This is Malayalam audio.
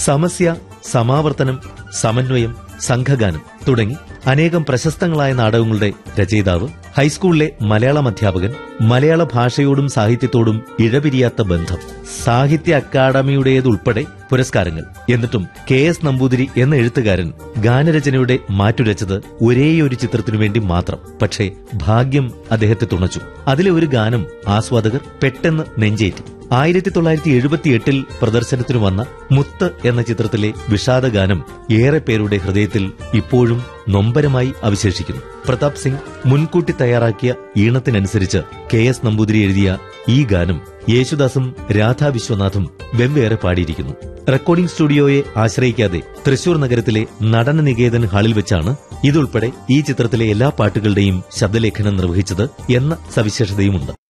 സമസ്യ സമാവർത്തനം സമന്വയം സംഘഗാനം തുടങ്ങി അനേകം പ്രശസ്തങ്ങളായ നാടകങ്ങളുടെ രചയിതാവ് ഹൈസ്കൂളിലെ മലയാളം അധ്യാപകൻ മലയാള ഭാഷയോടും സാഹിത്യത്തോടും ഇഴപിരിയാത്ത ബന്ധം സാഹിത്യ അക്കാദമിയുടേതുൾപ്പെടെ പുരസ്കാരങ്ങൾ എന്നിട്ടും കെ എസ് നമ്പൂതിരി എന്ന എഴുത്തുകാരൻ ഗാനരചനയുടെ മാറ്റുരച്ചത് ഒരേയൊരു ചിത്രത്തിനു വേണ്ടി മാത്രം പക്ഷേ ഭാഗ്യം അദ്ദേഹത്തെ തുണച്ചു അതിലെ ഒരു ഗാനം ആസ്വാദകർ പെട്ടെന്ന് നെഞ്ചേറ്റി ആയിരത്തി തൊള്ളായിരത്തി എഴുപത്തിയെട്ടിൽ പ്രദർശനത്തിനു വന്ന മുത്ത് എന്ന ചിത്രത്തിലെ വിഷാദഗാനം ഏറെ പേരുടെ ഹൃദയത്തിൽ ഇപ്പോഴും നൊമ്പരമായി അവശേഷിക്കുന്നു പ്രതാപ് സിംഗ് മുൻകൂട്ടി തയ്യാറാക്കിയ ഈണത്തിനനുസരിച്ച് കെ എസ് നമ്പൂതിരി എഴുതിയ ഈ ഗാനം യേശുദാസും രാധാ വിശ്വനാഥും വെവ്വേറെ പാടിയിരിക്കുന്നു റെക്കോർഡിംഗ് സ്റ്റുഡിയോയെ ആശ്രയിക്കാതെ തൃശൂർ നഗരത്തിലെ നടന നികേതൻ ഹാളിൽ വെച്ചാണ് ഇതുൾപ്പെടെ ഈ ചിത്രത്തിലെ എല്ലാ പാട്ടുകളുടെയും ശബ്ദലേഖനം നിർവഹിച്ചത് എന്ന സവിശേഷതയുമുണ്ട്